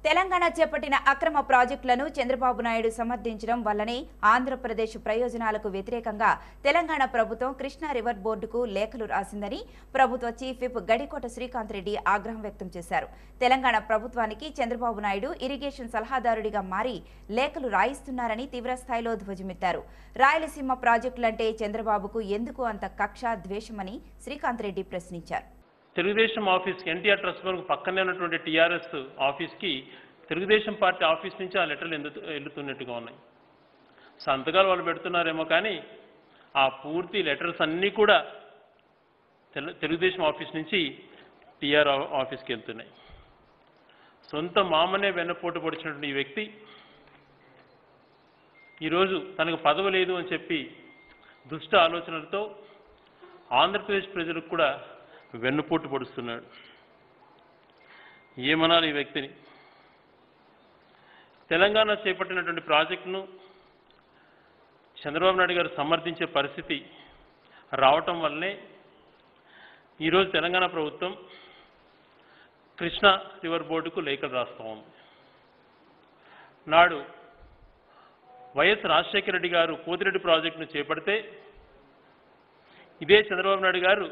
తెలంగాణ చేపట్టిన అక్రమ ప్రాజెక్టులను చంద్రబాబు నాయుడు సమర్థించడం వల్లనే ఆంధ్రప్రదేశ్ ప్రయోజనాలకు వ్యతిరేకంగా తెలంగాణ ప్రభుత్వం కృష్ణా రివర్ బోర్డుకు లేఖలు రాసిందని ప్రభుత్వ చీఫ్ విప్ గడికోట శ్రీకాంత్ రెడ్డి ఆగ్రహం వ్యక్తం చేశారు తెలంగాణ ప్రభుత్వానికి చంద్రబాబు నాయుడు ఇరిగేషన్ సలహాదారుడిగా మారి లేఖలు రాయిస్తున్నారని తీవ్రస్థాయిలో ధ్వజమెత్తారు రాయలసీమ ప్రాజెక్టులంటే చంద్రబాబుకు ఎందుకు అంత కక్ష ద్వేషమని శ్రీకాంత్ రెడ్డి ప్రశ్నించారు తెలుగుదేశం ఆఫీస్కి ఎన్టీఆర్ ట్రస్ట్ భవన్కు పక్కనే ఉన్నటువంటి టీఆర్ఎస్ ఆఫీస్కి తెలుగుదేశం పార్టీ ఆఫీస్ నుంచి ఆ లెటర్లు ఎందు వెళ్తున్నట్టుగా ఉన్నాయి సంతకాలు వాళ్ళు పెడుతున్నారేమో కానీ ఆ పూర్తి లెటర్స్ అన్నీ కూడా తెలు తెలుగుదేశం ఆఫీస్ నుంచి టీఆర్ ఆఫీస్కి వెళ్తున్నాయి సొంత మామనే వెన్నపోటు పొడిచినటువంటి ఈ వ్యక్తి ఈరోజు తనకు పదవి లేదు అని చెప్పి దుష్ట ఆలోచనలతో ఆంధ్రప్రదేశ్ ప్రజలకు కూడా వెన్నుపోటు పొడుస్తున్నాడు ఏమనాలి ఈ వ్యక్తిని తెలంగాణ చేపట్టినటువంటి ప్రాజెక్టును చంద్రబాబు నాయుడు గారు సమర్థించే పరిస్థితి రావటం వల్లనే ఈరోజు తెలంగాణ ప్రభుత్వం కృష్ణా రివర్ బోర్డుకు లేఖలు రాస్తూ ఉంది నాడు వైఎస్ రాజశేఖర రెడ్డి గారు పోతిరెడ్డి ప్రాజెక్టును చేపడితే ఇదే చంద్రబాబు నాయుడు గారు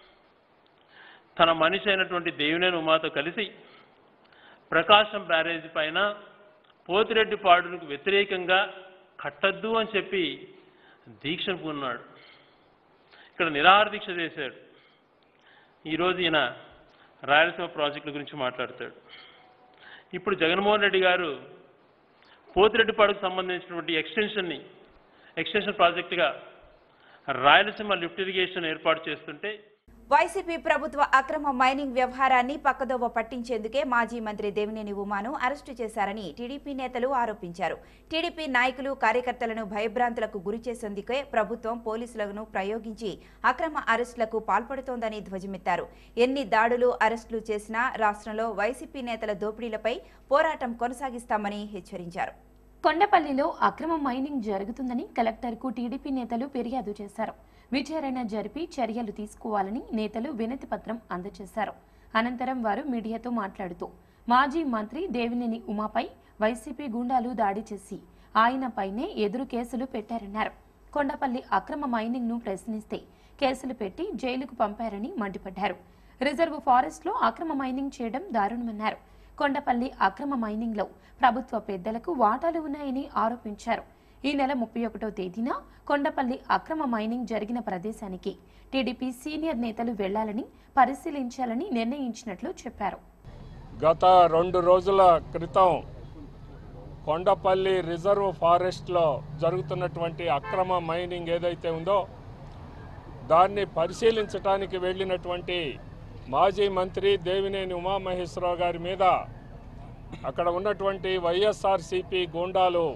తన మనిషి అయినటువంటి దేవినేని ఉమాతో కలిసి ప్రకాశం బ్యారేజ్ పైన పోతిరెడ్డి పాడులకు వ్యతిరేకంగా కట్టద్దు అని చెప్పి దీక్ష పూన్నాడు ఇక్కడ నిరాహార దీక్ష చేశాడు ఈరోజు ఈయన రాయలసీమ ప్రాజెక్టుల గురించి మాట్లాడతాడు ఇప్పుడు జగన్మోహన్ రెడ్డి గారు పోతిరెడ్డిపాడుకు సంబంధించినటువంటి ఎక్స్టెన్షన్ని ఎక్స్టెన్షన్ ప్రాజెక్టుగా రాయలసీమ లిఫ్ట్ ఇరిగేషన్ ఏర్పాటు చేస్తుంటే వైసీపీ ప్రభుత్వ అక్రమ మైనింగ్ వ్యవహారాన్ని పక్కదోవ పట్టించేందుకే మాజీ మంత్రి దేవినేని ఉమాను అరెస్టు చేశారని టీడీపీ నేతలు ఆరోపించారు టీడీపీ నాయకులు కార్యకర్తలను భయభ్రాంతులకు గురి చేసేందుకే ప్రభుత్వం పోలీసులను ప్రయోగించి అక్రమ అరెస్టులకు పాల్పడుతోందని ధ్వజమెత్తారు ఎన్ని దాడులు అరెస్టులు చేసినా రాష్ట్రంలో వైసీపీ నేతల దోపిడీలపై పోరాటం కొనసాగిస్తామని హెచ్చరించారు కొండపల్లిలో అక్రమ మైనింగ్ జరుగుతుందని కలెక్టర్కు టీడీపీ నేతలు ఫిర్యాదు చేశారు విచారణ జరిపి చర్యలు తీసుకోవాలని నేతలు వినతి పత్రం అందజేశారు అనంతరం వారు మీడియాతో మాట్లాడుతూ మాజీ మంత్రి దేవినేని ఉమాపై వైసీపీ గుండాలు దాడి చేసి ఆయనపైనే ఎదురు కేసులు పెట్టారన్నారు కొండపల్లి అక్రమ మైనింగ్ ను ప్రశ్నిస్తే కేసులు పెట్టి జైలుకు పంపారని మండిపడ్డారు రిజర్వ్ ఫారెస్ట్ లో అక్రమ మైనింగ్ చేయడం దారుణమన్నారు కొండపల్లి అక్రమ మైనింగ్ లో ప్రభుత్వ పెద్దలకు వాటాలు ఉన్నాయని ఆరోపించారు ఈ నెల ముప్పై ఒకటో తేదీన కొండపల్లి అక్రమ మైనింగ్ జరిగిన ప్రదేశానికి టీడీపీ సీనియర్ నేతలు వెళ్లాలని పరిశీలించాలని నిర్ణయించినట్లు చెప్పారు గత రెండు రోజుల క్రితం కొండపల్లి రిజర్వ్ ఫారెస్ట్లో జరుగుతున్నటువంటి అక్రమ మైనింగ్ ఏదైతే ఉందో దాన్ని పరిశీలించడానికి వెళ్ళినటువంటి మాజీ మంత్రి దేవినేని ఉమామహేశ్వరరావు గారి మీద అక్కడ ఉన్నటువంటి వైఎస్ఆర్సిపి గూండాలు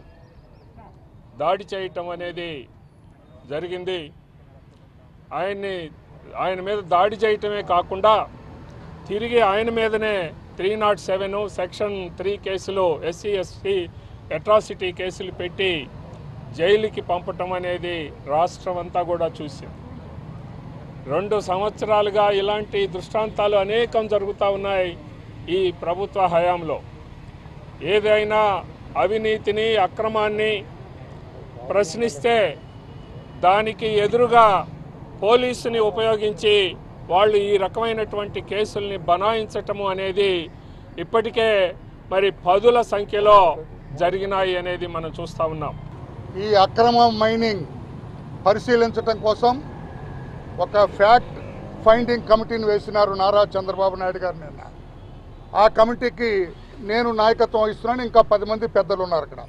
దాడి చేయటం అనేది జరిగింది ఆయన్ని ఆయన మీద దాడి చేయటమే కాకుండా తిరిగి ఆయన మీదనే three not seven section three కేసులు ఎస్సీ ఎస్టీ అట్రాసిటీ కేసులు పెట్టి జైలుకి పంపటం అనేది రాష్ట్రం అంతా కూడా చూసింది రెండు సంవత్సరాలుగా ఇలాంటి దృష్టాంతాలు అనేకం జరుగుతూ ఉన్నాయి ఈ ప్రభుత్వ హయాంలో ఏదైనా అవినీతిని అక్రమాన్ని ప్రశ్నిస్తే దానికి ఎదురుగా పోలీసుని ఉపయోగించి వాళ్ళు ఈ రకమైనటువంటి కేసుల్ని బనాయించటము అనేది ఇప్పటికే మరి పదుల సంఖ్యలో జరిగినాయి అనేది మనం చూస్తూ ఉన్నాం ఈ అక్రమ మైనింగ్ పరిశీలించడం కోసం ఒక ఫ్యాక్ట్ ఫైండింగ్ కమిటీని వేసినారు నారా చంద్రబాబు నాయుడు గారు నిన్న ఆ కమిటీకి నేను నాయకత్వం వహిస్తున్నాను ఇంకా పది మంది పెద్దలు ఉన్నారు అక్కడ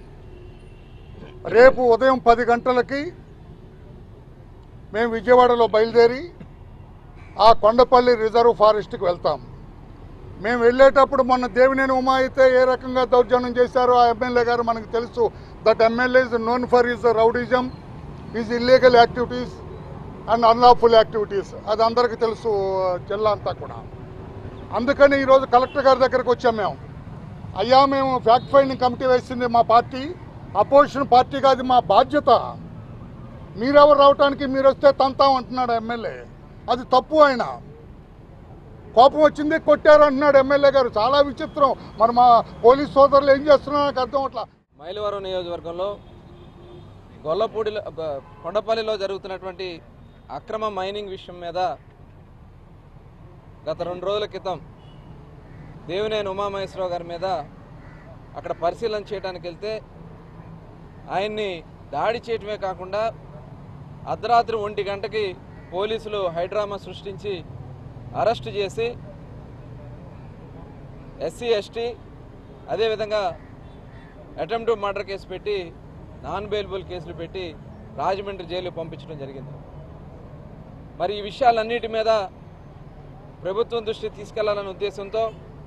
రేపు ఉదయం పది గంటలకి మేము విజయవాడలో బయలుదేరి ఆ కొండపల్లి రిజర్వ్ ఫారెస్ట్కి వెళ్తాం మేము వెళ్ళేటప్పుడు మొన్న దేవినేని ఉమా అయితే ఏ రకంగా దౌర్జన్యం చేశారో ఆ ఎమ్మెల్యే గారు మనకు తెలుసు that MLA is known for is rowdyism is illegal activities and unlawful activities అది అందరికీ తెలుసు జిల్లా అంతా కూడా అందుకని ఈరోజు కలెక్టర్ గారి దగ్గరకు వచ్చాం మేము అయ్యా మేము ఫ్యాక్ట్ ఫైండింగ్ కమిటీ వేసింది మా పార్టీ అపోజిషన్ పార్టీ కాదు మా బాధ్యత మీరెవరు రావటానికి మీరు వస్తే తంతాం అంటున్నాడు ఎమ్మెల్యే అది తప్పు ఆయన కోపం వచ్చింది కొట్టారు అంటున్నాడు ఎమ్మెల్యే గారు చాలా విచిత్రం మరి మా పోలీస్ సోదరులు ఏం చేస్తున్నారో నాకు అర్థం అట్లా మైలవరం నియోజకవర్గంలో గొల్లపూడిలో బ- కొండపల్లిలో జరుగుతున్నటువంటి అక్రమ మైనింగ్ విషయం మీద గత రెండు రోజుల క్రితం దేవినేని ఉమామహేశ్వరరావు గారి మీద అక్కడ పరిశీలన చేయడానికి వెళ్తే ఆయన్ని దాడి చేయటమే కాకుండా అర్ధరాత్రి ఒంటి గంటకి పోలీసులు హైడ్రామా సృష్టించి అరెస్ట్ చేసి ఎస్సీ ఎస్టీ అదేవిధంగా అటెంప్ట్ మర్డర్ కేసు పెట్టి నాన్ బెయిలబుల్ కేసులు పెట్టి రాజమండ్రి జైలు పంపించడం జరిగింది మరి ఈ విషయాలన్నిటి మీద ప్రభుత్వం దృష్టి తీసుకెళ్లాలనే ఉద్దేశంతో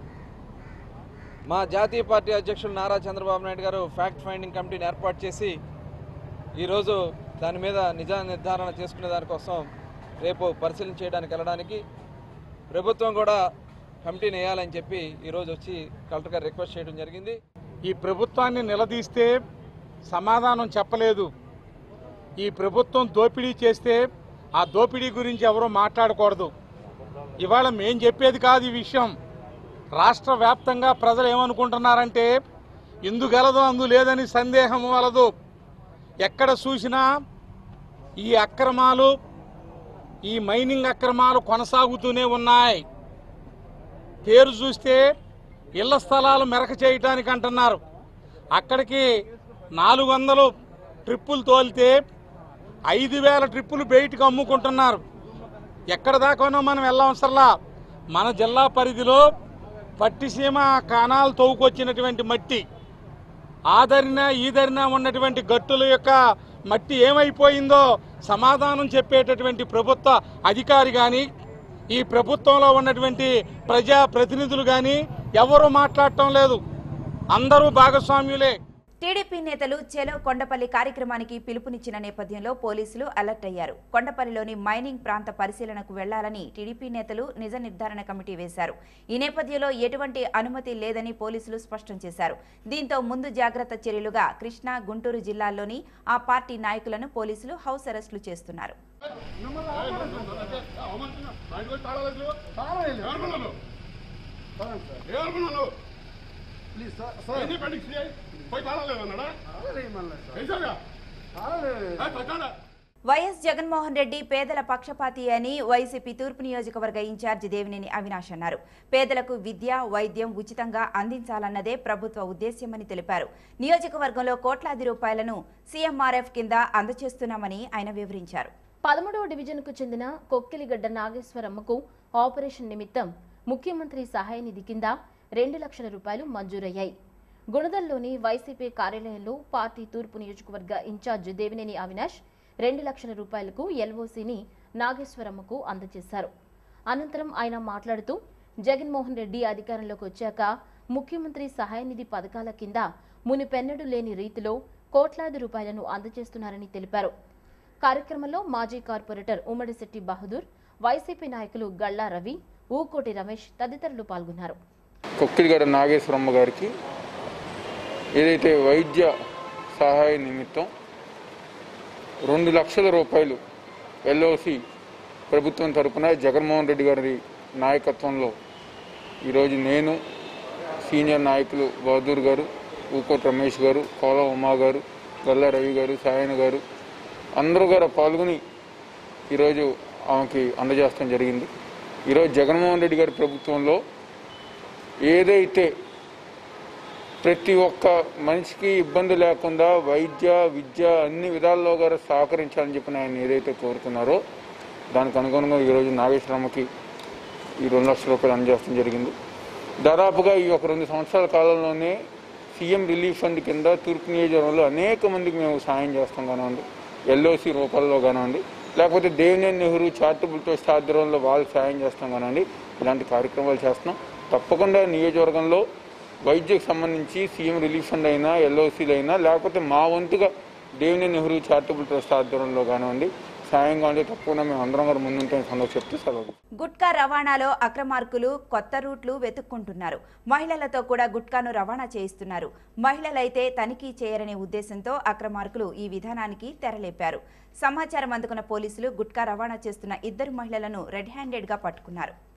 మా జాతీయ పార్టీ అధ్యక్షులు నారా చంద్రబాబు నాయుడు గారు ఫ్యాక్ట్ ఫైండింగ్ కమిటీని ఏర్పాటు చేసి ఈరోజు దాని మీద నిజ నిర్ధారణ చేసుకునే దానికోసం రేపు పరిశీలన చేయడానికి వెళ్ళడానికి ప్రభుత్వం కూడా కమిటీని వేయాలని చెప్పి ఈరోజు వచ్చి కలెక్టర్ గారు రిక్వెస్ట్ చేయడం జరిగింది ఈ ప్రభుత్వాన్ని నిలదీస్తే సమాధానం చెప్పలేదు ఈ ప్రభుత్వం దోపిడీ చేస్తే ఆ దోపిడీ గురించి ఎవరూ మాట్లాడకూడదు ఇవాళ మేం చెప్పేది కాదు ఈ విషయం రాష్ట్ర వ్యాప్తంగా ప్రజలు ఏమనుకుంటున్నారంటే ఇందు గలదు అందు లేదని సందేహం వలదు ఎక్కడ చూసినా ఈ అక్రమాలు ఈ మైనింగ్ అక్రమాలు కొనసాగుతూనే ఉన్నాయి పేరు చూస్తే ఇళ్ల స్థలాలు మెరక చేయటానికి అంటున్నారు అక్కడికి నాలుగు వందలు ట్రిప్పులు తోలితే ఐదు వేల ట్రిప్పులు బయటకు అమ్ముకుంటున్నారు ఎక్కడ దాకానో మనం వెళ్ళవసరలా మన జిల్లా పరిధిలో పట్టిసీమ కానాలు తవ్వుకొచ్చినటువంటి మట్టి ఆదరిన ఈదరిన ఉన్నటువంటి గట్టుల యొక్క మట్టి ఏమైపోయిందో సమాధానం చెప్పేటటువంటి ప్రభుత్వ అధికారి కానీ ఈ ప్రభుత్వంలో ఉన్నటువంటి ప్రజా ప్రతినిధులు కానీ ఎవరు మాట్లాడటం లేదు అందరూ భాగస్వామ్యులే టీడీపీ నేతలు చెలో కొండపల్లి కార్యక్రమానికి పిలుపునిచ్చిన నేపథ్యంలో పోలీసులు అలర్ట్ అయ్యారు కొండపల్లిలోని మైనింగ్ ప్రాంత పరిశీలనకు వెళ్లాలని టీడీపీ నేతలు నిజ నిర్ధారణ కమిటీ వేశారు ఈ నేపథ్యంలో ఎటువంటి అనుమతి లేదని పోలీసులు స్పష్టం చేశారు దీంతో ముందు జాగ్రత్త చర్యలుగా కృష్ణా గుంటూరు జిల్లాల్లోని ఆ పార్టీ నాయకులను పోలీసులు హౌస్ అరెస్టులు చేస్తున్నారు వైఎస్ జగన్మోహన్ రెడ్డి పేదల పక్షపాతి అని వైసీపీ తూర్పు నియోజకవర్గ ఇన్ఛార్జి దేవినేని అవినాష్ అన్నారు పేదలకు విద్య వైద్యం ఉచితంగా అందించాలన్నదే ప్రభుత్వ ఉద్దేశ్యమని తెలిపారు నియోజకవర్గంలో కోట్లాది రూపాయలను సీఎంఆర్ఎఫ్ కింద అందజేస్తున్నామని ఆయన వివరించారు పదమూడవ డివిజన్కు చెందిన కొక్కిలిగడ్డ నాగేశ్వరమ్మకు ఆపరేషన్ నిమిత్తం ముఖ్యమంత్రి సహాయ నిధి కింద రెండు లక్షల రూపాయలు మంజూరయ్యాయి గుణదల్లోని వైసీపీ కార్యాలయంలో పార్టీ తూర్పు నియోజకవర్గ ఇన్ఛార్జ్ దేవినేని అవినాష్ రెండు లక్షల రూపాయలకు ఎల్ఓసిని నాగేశ్వరమ్మకు అందజేశారు అనంతరం ఆయన మాట్లాడుతూ జగన్మోహన్ రెడ్డి అధికారంలోకి వచ్చాక ముఖ్యమంత్రి సహాయ నిధి పథకాల కింద మునిపెన్నడూ లేని రీతిలో కోట్లాది రూపాయలను అందజేస్తున్నారని తెలిపారు కార్యక్రమంలో మాజీ కార్పొరేటర్ ఉమ్మడిశెట్టి బహదూర్ వైసీపీ నాయకులు గల్లా రవి ఊకోటి రమేష్ తదితరులు పాల్గొన్నారు కొక్కిలిగడ నాగేశ్వరమ్మ గారికి ఏదైతే వైద్య సహాయ నిమిత్తం రెండు లక్షల రూపాయలు ఎల్ఓసి ప్రభుత్వం తరపున జగన్మోహన్ రెడ్డి గారి నాయకత్వంలో ఈరోజు నేను సీనియర్ నాయకులు బహదూర్ గారు ఊకోట్ రమేష్ గారు కోల ఉమా గారు గల్లా రవి గారు సాయన గారు అందరూ గారు పాల్గొని ఈరోజు ఆమెకి అందజేస్తాం జరిగింది ఈరోజు జగన్మోహన్ రెడ్డి గారి ప్రభుత్వంలో ఏదైతే ప్రతి ఒక్క మనిషికి ఇబ్బంది లేకుండా వైద్య విద్య అన్ని విధాల్లో గారు సహకరించాలని చెప్పి ఆయన ఏదైతే కోరుకున్నారో దానికి అనుగుణంగా ఈరోజు నాగేశ్వరమ్మకి ఈ రెండు లక్షల రూపాయలు అందజేయడం జరిగింది దాదాపుగా ఈ ఒక రెండు సంవత్సరాల కాలంలోనే సీఎం రిలీఫ్ ఫండ్ కింద తూర్పు నియోజకవర్గంలో అనేక మందికి మేము సాయం చేస్తాం కానివ్వండి ఎల్ఓసి రూపాల్లో కానివ్వండి లేకపోతే దేవినేని నెహ్రూ చారిటబుల్ ట్రస్ట్ ఆధ్వర్యంలో వాళ్ళకి సాయం చేస్తాం కానివ్వండి ఇలాంటి కార్యక్రమాలు చేస్తున్నాం తప్పకుండా నియోజకవర్గంలో వైద్యకు సంబంధించి సీఎం రిలీఫ్ ఫండ్ అయినా ఎల్ఓసీలు అయినా లేకపోతే మా వంతుగా దేవినేని నెహ్రూ చారిటబుల్ ట్రస్ట్ ఆధ్వర్యంలో కానివ్వండి సాయంగా ఉంటే తప్పకుండా మేము అందరం గారు ముందుంటాం సందర్భం చెప్తూ సెలవు గుట్కా రవాణాలో అక్రమార్కులు కొత్త రూట్లు వెతుక్కుంటున్నారు మహిళలతో కూడా గుట్కాను రవాణా చేయిస్తున్నారు మహిళలైతే తనిఖీ చేయరనే ఉద్దేశంతో అక్రమార్కులు ఈ విధానానికి తెరలేపారు సమాచారం అందుకున్న పోలీసులు గుట్కా రవాణా చేస్తున్న ఇద్దరు మహిళలను రెడ్ హ్యాండెడ్ గా పట్టుకున్నారు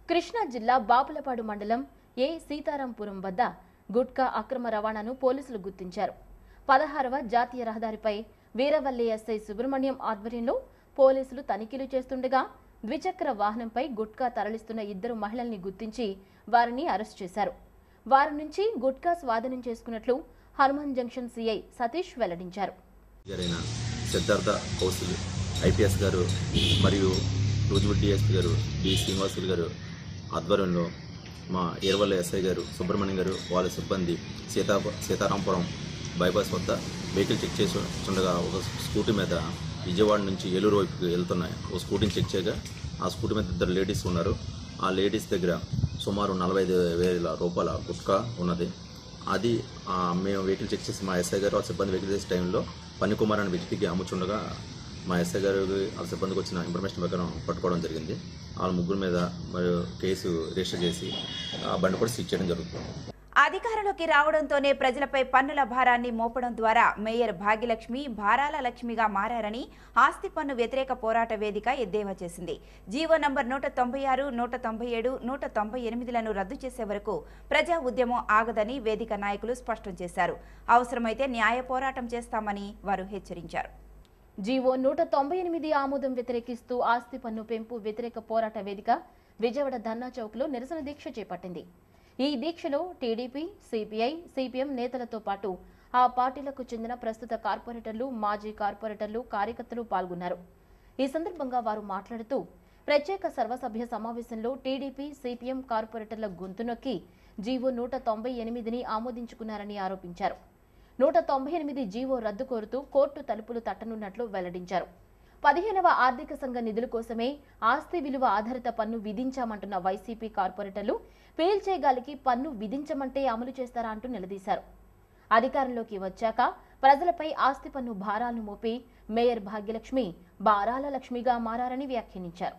కృష్ణా జిల్లా బాపులపాడు మండలం ఏ సీతారాంపురం వద్ద గుట్కా అక్రమ రవాణాను పోలీసులు గుర్తించారు పదహారవ జాతీయ రహదారిపై వీరవల్లి ఎస్ఐ సుబ్రహ్మణ్యం ఆధ్వర్యంలో పోలీసులు తనిఖీలు చేస్తుండగా ద్విచక్ర వాహనంపై గుట్కా తరలిస్తున్న ఇద్దరు మహిళల్ని గుర్తించి వారిని అరెస్ట్ చేశారు వారి నుంచి గుట్కా స్వాధీనం చేసుకున్నట్లు హనుమాన్ జంక్షన్ సీఐ సతీష్ వెల్లడించారు గారైన సిద్ధార్థ కౌశల్ ఐపీఎస్ గారు మరియు రూజువుడ్ డిఎస్పీ గారు డి శ్రీనివాసులు గారు ఆధ్వర్యంలో మా ఏర్వల్ల ఎస్ఐ గారు సుబ్రహ్మణ్యం గారు వాళ్ళ సిబ్బంది సీతా సీతారాంపురం బైపాస్ వద్ద వెహికల్ చెక్ చేసి ఉండగా ఒక స్కూటీ మీద విజయవాడ నుంచి ఏలూరు వైపుకి వెళ్తున్నాయి ఒక స్కూటీని చెక్ చేయగా ఆ స్కూటీ మీద ఇద్దరు లేడీస్ ఉన్నారు ఆ లేడీస్ దగ్గర సుమారు నలభై ఐదు వేల రూపాయల గుట్కా ఉన్నది అది ఆ, మేము వెహికల్ చెక్ చేసి మా ఎస్ఐ గారు వాళ్ళ సిబ్బంది వెహికల్ చేసే టైంలో పన్నికుమార్ అనే వ్యక్తికి అమ్ముచుండగా మా ఎస్ఐ గారు వాళ్ళ సిబ్బందికి వచ్చిన ఇన్ఫర్మేషన్ ప్రకారం పట్టుకోవడం జరిగింది వాళ్ళ ముగ్గురు మీద మరియు కేసు రిజిస్టర్ చేసి ఆ బండి కూడా సీజ్ చేయడం జరుగుతుంది అధికారంలోకి రావడంతోనే ప్రజలపై పన్నుల భారాన్ని మోపడం ద్వారా మేయర్ భాగ్యలక్ష్మి భారాల లక్ష్మిగా మారారని ఆస్తి పన్ను వ్యతిరేక పోరాట వేదిక ఎద్దేవా చేసింది జీవో నంబర్ నూట తొంభై ఆరు నూట తొంభై ఏడు నూట తొంభై ఎనిమిదిలను రద్దు చేసే వరకు ప్రజా ఉద్యమం ఆగదని వేదిక నాయకులు స్పష్టం చేశారు అవసరమైతే న్యాయ పోరాటం చేస్తామని వారు హెచ్చరించారు జీవో నూట తొంభై ఎనిమిది ఆమోదం వ్యతిరేకిస్తూ ఆస్తి పన్ను పెంపు వ్యతిరేక పోరాట వేదిక విజయవాడ ధర్నా చౌక్లో నిరసన దీక్ష చేపట్టింది ఈ దీక్షలో టీడీపీ సిపిఐ సిపిఎం నేతలతో పాటు ఆ పార్టీలకు చెందిన ప్రస్తుత కార్పొరేటర్లు మాజీ కార్పొరేటర్లు కార్యకర్తలు పాల్గొన్నారు ఈ సందర్భంగా వారు మాట్లాడుతూ ప్రత్యేక సర్వసభ్య సమావేశంలో టీడీపీ సిపిఎం కార్పొరేటర్ల గొంతు నొక్కి జీవో నూట తొంభై ఎనిమిదిని ఆమోదించుకున్నారని ఆరోపించారు నూట తొంభై ఎనిమిది జీవో రద్దు కోరుతూ కోర్టు తలుపులు తట్టనున్నట్లు వెల్లడించారు పదిహేనవ ఆర్థిక సంఘ నిధుల కోసమే ఆస్తి విలువ ఆధారిత పన్ను విధించామంటున్న వైసీపీ కార్పొరేటర్లు పీల్చే గాలికి పన్ను విధించమంటే అమలు చేస్తారా అంటూ నిలదీశారు అధికారంలోకి వచ్చాక ప్రజలపై ఆస్తి పన్ను భారాలను మోపి మేయర్ భాగ్యలక్ష్మి భారాల లక్ష్మిగా మారారని వ్యాఖ్యానించారు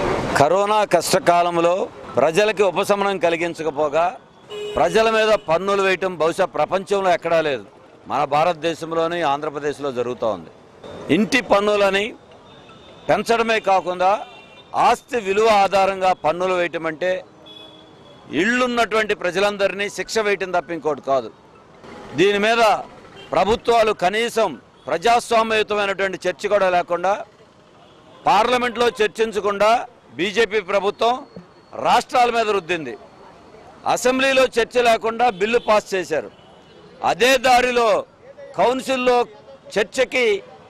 కరోనా కష్టకాలంలో ప్రజలకి ఉపశమనం కలిగించకపోగా ప్రజల మీద పన్నులు వేయటం బహుశా ప్రపంచంలో ఎక్కడా లేదు మన భారతదేశంలోని ఆంధ్రప్రదేశ్లో జరుగుతూ ఉంది ఇంటి పన్నులని పెంచడమే కాకుండా ఆస్తి విలువ ఆధారంగా పన్నులు వేయటం అంటే ఇళ్ళున్నటువంటి ప్రజలందరినీ శిక్ష వేయటం తప్ప ఇంకోటి కాదు దీని మీద ప్రభుత్వాలు కనీసం ప్రజాస్వామ్యయుతమైనటువంటి చర్చ కూడా లేకుండా పార్లమెంట్లో చర్చించకుండా బీజేపీ ప్రభుత్వం రాష్ట్రాల మీద రుద్దింది అసెంబ్లీలో చర్చ లేకుండా బిల్లు పాస్ చేశారు అదే దారిలో కౌన్సిల్లో చర్చకి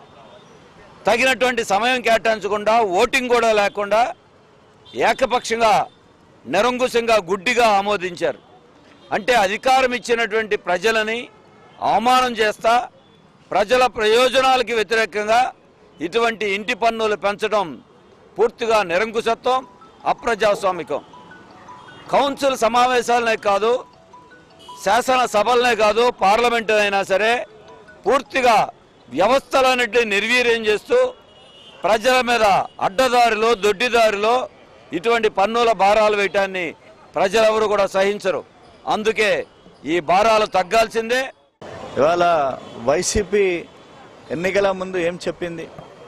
తగినటువంటి సమయం కేటాయించకుండా ఓటింగ్ కూడా లేకుండా ఏకపక్షంగా నిరంకుశంగా గుడ్డిగా ఆమోదించారు అంటే అధికారం ఇచ్చినటువంటి ప్రజలని అవమానం చేస్తా ప్రజల ప్రయోజనాలకి వ్యతిరేకంగా ఇటువంటి ఇంటి పన్నులు పెంచడం పూర్తిగా నిరంకుశత్వం అప్రజాస్వామికం కౌన్సిల్ సమావేశాలనే కాదు శాసనసభలనే కాదు పార్లమెంటు అయినా సరే పూర్తిగా వ్యవస్థలన్నింటినీ నిర్వీర్యం చేస్తూ ప్రజల మీద అడ్డదారిలో దొడ్డిదారిలో ఇటువంటి పన్నుల భారాలు వేయటాన్ని ప్రజలెవరు కూడా సహించరు అందుకే ఈ భారాలు తగ్గాల్సిందే ఇవాళ వైసీపీ ఎన్నికల ముందు ఏం చెప్పింది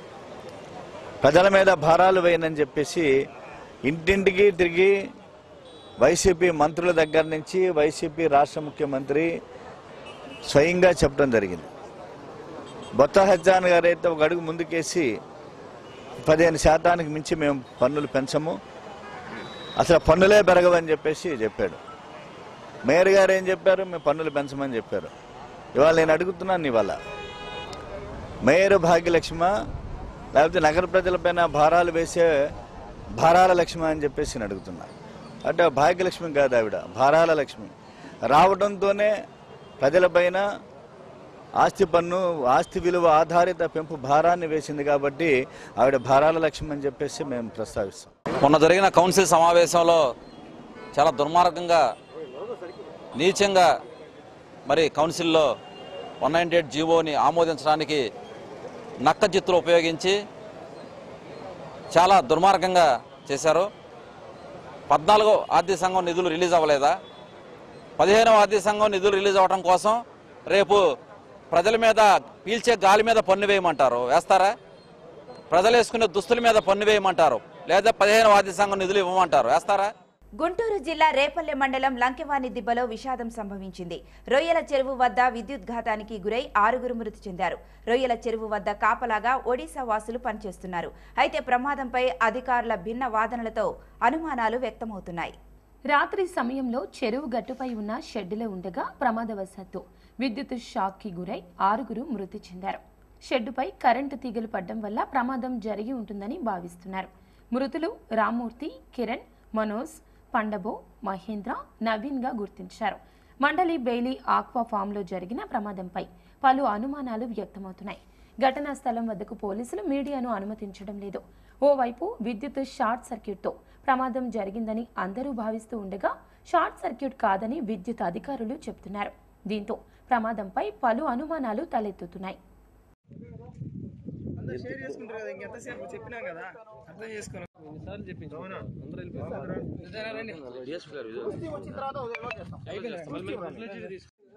ప్రజల మీద భారాలు వేయనని చెప్పేసి ఇంటింటికి తిరిగి వైసీపీ మంత్రుల దగ్గర నుంచి వైసీపీ రాష్ట్ర ముఖ్యమంత్రి స్వయంగా చెప్పడం జరిగింది బొత్త హజ్జాన్ గారు అయితే ఒక అడుగు ముందుకేసి పదిహేను శాతానికి మించి మేము పన్నులు పెంచము అసలు పన్నులే పెరగవని చెప్పేసి చెప్పాడు మేయర్ గారు ఏం చెప్పారు మేము పన్నులు పెంచమని చెప్పారు ఇవాళ నేను అడుగుతున్నాను ఇవాళ మేయర్ భాగ్యలక్ష్మ లేకపోతే నగర ప్రజలపైన భారాలు వేసే భారాల లక్ష్మి అని చెప్పేసి నేను అడుగుతున్నా అంటే భాగ్యలక్ష్మి కాదు ఆవిడ భారాల లక్ష్మి రావడంతోనే ప్రజలపైన ఆస్తి పన్ను ఆస్తి విలువ ఆధారిత పెంపు భారాన్ని వేసింది కాబట్టి ఆవిడ భారాల లక్ష్మి అని చెప్పేసి మేము ప్రస్తావిస్తాం మొన్న జరిగిన కౌన్సిల్ సమావేశంలో చాలా దుర్మార్గంగా నీచంగా మరి కౌన్సిల్లో వన్ నైంటీ ఎయిట్ జీవోని ఆమోదించడానికి నక్క జిత్తులు ఉపయోగించి చాలా దుర్మార్గంగా చేశారు పద్నాలుగో ఆర్థిక సంఘం నిధులు రిలీజ్ అవ్వలేదా పదిహేనవ ఆర్థిక సంఘం నిధులు రిలీజ్ అవ్వడం కోసం రేపు ప్రజల మీద పీల్చే గాలి మీద పన్ను వేయమంటారు వేస్తారా ప్రజలు వేసుకునే దుస్తుల మీద పన్ను వేయమంటారు లేదా పదిహేనవ ఆర్థిక సంఘం నిధులు ఇవ్వమంటారు వేస్తారా గుంటూరు జిల్లా రేపల్లె మండలం లంకెవాని దిబ్బలో విషాదం సంభవించింది రొయ్యల చెరువు వద్ద విద్యుత్ ఘాతానికి గురై ఆరుగురు మృతి చెందారు రొయ్యల చెరువు వద్ద కాపలాగా ఒడిశా వాసులు పనిచేస్తున్నారు అయితే ప్రమాదంపై అధికారుల భిన్న వాదనలతో అనుమానాలు వ్యక్తమవుతున్నాయి రాత్రి సమయంలో చెరువు గట్టుపై ఉన్న షెడ్డులో ఉండగా ప్రమాదవశాత్తు విద్యుత్ షాక్కి గురై ఆరుగురు మృతి చెందారు షెడ్డుపై కరెంటు తీగలు పడ్డం వల్ల ప్రమాదం జరిగి ఉంటుందని భావిస్తున్నారు మృతులు రామ్మూర్తి కిరణ్ మనోజ్ పండబో మహేంద్ర నవీన్గా గుర్తించారు మండలి బెయిలీ ఆక్వా ఫామ్లో జరిగిన ప్రమాదంపై పలు అనుమానాలు వ్యక్తమవుతున్నాయి ఘటనా స్థలం వద్దకు పోలీసులు మీడియాను అనుమతించడం లేదు ఓవైపు విద్యుత్ షార్ట్ సర్క్యూట్తో ప్రమాదం జరిగిందని అందరూ భావిస్తూ ఉండగా షార్ట్ సర్క్యూట్ కాదని విద్యుత్ అధికారులు చెబుతున్నారు దీంతో ప్రమాదంపై పలు అనుమానాలు తలెత్తుతున్నాయి అందరూ షేర్ చేసుకుంటారు కదా ఇంకెంతసేపు చెప్పినాం కదా అర్థం చేసుకోను ఎన్నిసార్లు చెప్పించు అవునా అందరూ వెళ్ళిపోతారు నిజంగా రండి కుస్తీ వచ్చిన తర్వాత ఉదయం చేస్తాం. కుస్తీ ఇవ్వండి.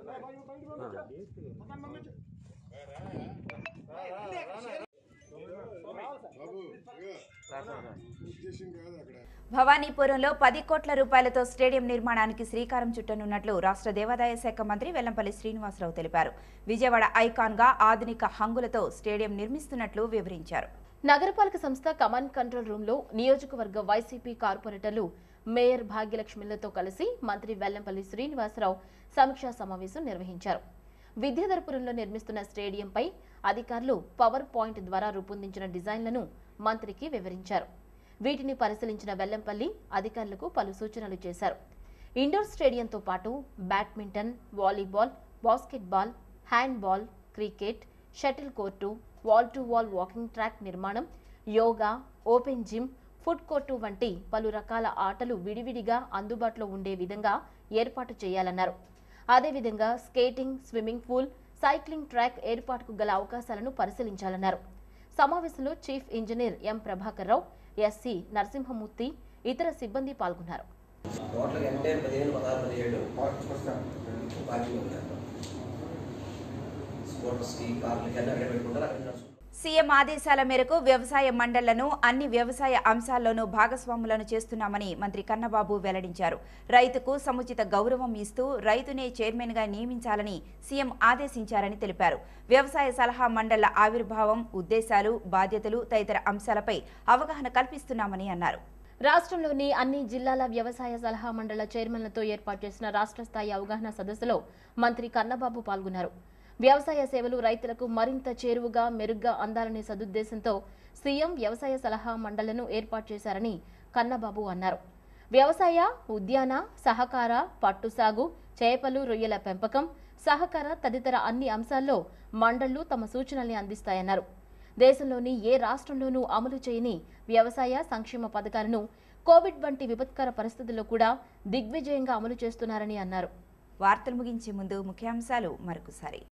భవానీపురంలో పది కోట్ల రూపాయలతో స్టేడియం నిర్మాణానికి శ్రీకారం చుట్టనున్నట్లు రాష్ట్ర దేవాదాయ శాఖ మంత్రి వెల్లంపల్లి శ్రీనివాసరావు తెలిపారు విజయవాడ ఐకాన్గా ఆధునిక హంగులతో స్టేడియం నిర్మిస్తున్నట్లు వివరించారు నగరపాలక సంస్థ కమాండ్ కంట్రోల్ రూమ్ లో నియోజకవర్గ వైసీపీ కార్పొరేటర్లు మేయర్ భాగ్యలక్ష్మిలతో కలిసి మంత్రి వెల్లంపల్లి శ్రీనివాసరావు సమీక్షా సమావేశం నిర్వహించారు విద్యాధరపురంలో నిర్మిస్తున్న స్టేడియంపై అధికారులు పవర్ పాయింట్ ద్వారా రూపొందించిన డిజైన్లను మంత్రికి వివరించారు వీటిని పరిశీలించిన వెల్లంపల్లి అధికారులకు పలు సూచనలు చేశారు ఇండోర్ స్టేడియంతో పాటు badminton volleyball basketball handball cricket shuttle court wall to wall walking track నిర్మాణం yoga open gym food court వంటి పలు రకాల ఆటలు విడివిడిగా అందుబాటులో ఉండే విధంగా ఏర్పాటు చేయాలన్నారు అదేవిధంగా skating swimming pool cycling track ఏర్పాటుకు గల అవకాశాలను పరిశీలించాలన్నారు సమావేశంలో chief engineer M Prabhakar Rao SC Narasimhamurthy ఇతర సిబ్బంది పాల్గొన్నారు టోటల్గా ఎంటైర్ పదిహేను పదహారు పదిహేడు పార్కింగ్ ఉంది స్పోర్ట్స్కి కార్లకి అన్నీ అక్కడ పెట్టుకుంటారు అక్కడ నడుచుకుంటారు. సీఎం ఆదేశాల మేరకు వ్యవసాయ మండళ్లను అన్ని వ్యవసాయ అంశాల్లోనూ భాగస్వాములను చేస్తున్నామని మంత్రి కన్నబాబు వెల్లడించారు రైతుకు సముచిత గౌరవం ఇస్తూ రైతునే చైర్మన్గా నియమించాలని సీఎం ఆదేశించారని తెలిపారు వ్యవసాయ సలహా మండళ్ల ఆవిర్భావం ఉద్దేశాలు బాధ్యతలు తదితర అంశాలపై అవగాహన కల్పిస్తున్నామని అన్నారు రాష్ట్రంలోని అన్ని జిల్లాల వ్యవసాయ సలహా మండళ్ల చైర్మన్లతో ఏర్పాటు చేసిన రాష్ట్ర స్థాయి అవగాహన సదస్సులో మంత్రి కన్నబాబు పాల్గొన్నారు వ్యవసాయ సేవలు రైతులకు మరింత చేరువుగా మెరుగ్గా అందాలనే సదుద్దేశంతో సీఎం వ్యవసాయ సలహా మండళ్లను ఏర్పాటు చేశారని కన్నబాబు అన్నారు వ్యవసాయ ఉద్యాన సహకార పట్టు సాగు చేపలు రొయ్యల పెంపకం సహకార తదితర అన్ని అంశాల్లో మండళ్లు తమ సూచనల్ని అందిస్తాయన్నారు దేశంలోని ఏ రాష్ట్రంలోనూ అమలు చేయని వ్యవసాయ సంక్షేమ పథకాలను కోవిడ్ వంటి విపత్కర పరిస్థితుల్లో కూడా దిగ్విజయంగా అమలు చేస్తున్నారని అన్నారు వార్తలు ముగించే ముందు ముఖ్యాంశాలు మరొకసారి